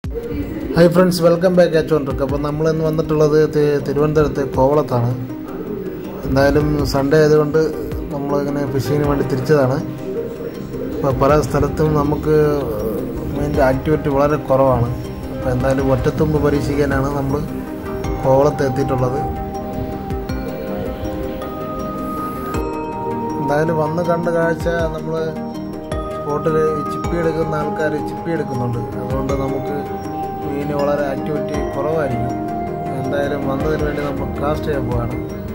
hi friends welcome back അച്ചോണ്ടിർക്ക് അപ്പോൾ നമ്മളിന്ന് വന്നിട്ടുള്ളത് തി- തിരുവനന്തപുരത്ത് കോവളത്താണ് എന്തായാലും സൺഡേ ആയതുകൊണ്ട് നമ്മളിങ്ങനെ ഫിഷിങ്ങിന് വേണ്ടി തിരിച്ചതാണ് അപ്പോൾ പല സ്ഥലത്തും നമുക്ക് മീൻ്റെ ആക്ടിവിറ്റി വളരെ കുറവാണ് അപ്പോൾ എന്തായാലും ഒറ്റത്തുമ്പ് പരീക്ഷിക്കാനാണ് നമ്മൾ കോവളത്ത് എത്തിയിട്ടുള്ളത് എന്തായാലും വന്ന് കണ്ട കാഴ്ച നമ്മൾ സ്പോട്ടിൽ ചിപ്പി എടുക്കുന്ന ആൾക്കാർ ചിപ്പി എടുക്കുന്നുണ്ട് അതുകൊണ്ട് നമുക്ക് മീൻ വളരെ ആക്ടിവിറ്റി കുറവായിരിക്കും എന്തായാലും വന്നതിന് വേണ്ടി നമ്മൾ കാസ്റ്റ് ചെയ്യാൻ പോവാണ്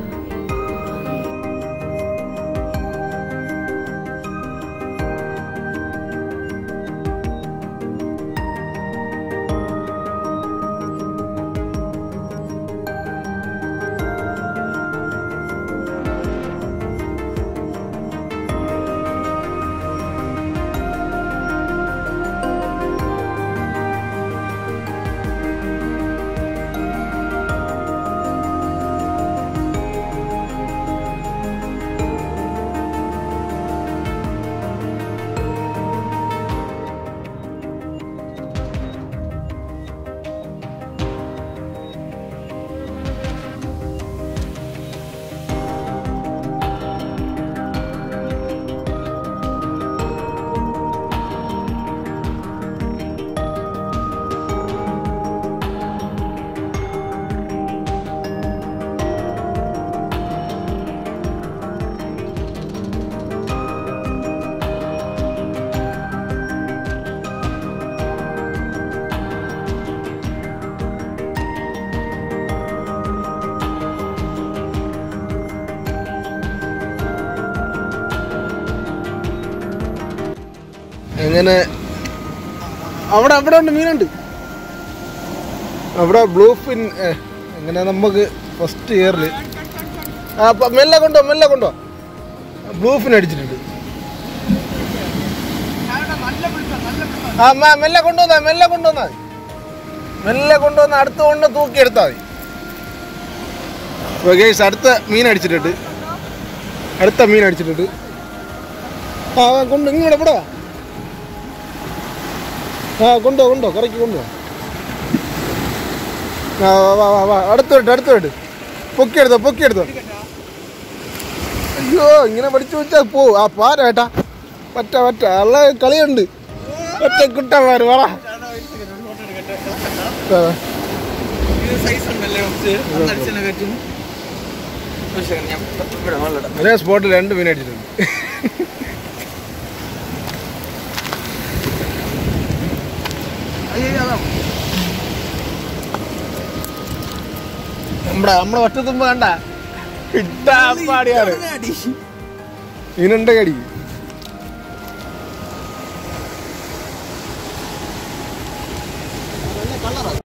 എങ്ങനെ അവിടെ അവിടെ ഉണ്ട് മീനുണ്ട് അവിടെ ബ്ലൂ ഫിൻ ഏ, എങ്ങനെ നമുക്ക് ഫസ്റ്റ് ഇയറിൽ ആ പ- മെല്ലെ കൊണ്ടോ മെല്ലെ കൊണ്ടോ ബ്ലൂ ഫിൻ അടിച്ചിട്ടുണ്ട് ആ മ- മെല്ലെ കൊണ്ടുവന്നാ മെല്ലെ കൊണ്ടുവന്നാ മതി മെല്ലെ കൊണ്ടുവന്ന് അടുത്ത് കൊണ്ട് തൂക്കി എടുത്താൽ മതി ഗേസ് അടുത്ത മീൻ അടിച്ചിട്ടുണ്ട് അടുത്ത മീൻ അടിച്ചിട്ടുണ്ട് ആ ആ, കൊണ്ട് ഇങ്ങോട്ട് ഇവിടെ വാ ആ കൊണ്ടോ കൊണ്ടോ കറക്കി കൊണ്ടുവാ ആ വാ വാ വാ വാ അടുത്ത് വിട്ട് അടുത്ത് വിട്ട് പൊക്കിയെടുത്തോ പൊക്കിയെടുത്തോ അയ്യോ ഇങ്ങനെ പഠിച്ചു വെച്ചാൽ പോ ആ പാര ഏട്ടാ പറ്റ പറ്റ അള്ള കളിയുണ്ട് ഒറ്റ കുട്ടന്മാര് പറ ഒരേ സ്പോട്ടിൽ രണ്ട് മീൻ അടിച്ചിട്ടുണ്ട് നമ്മുടെ നമ്മുടെ ഒറ്റത്തുമ്പ് കണ്ട ഇട്ടാപ്പാടിയാണ് മീനുണ്ട് കടി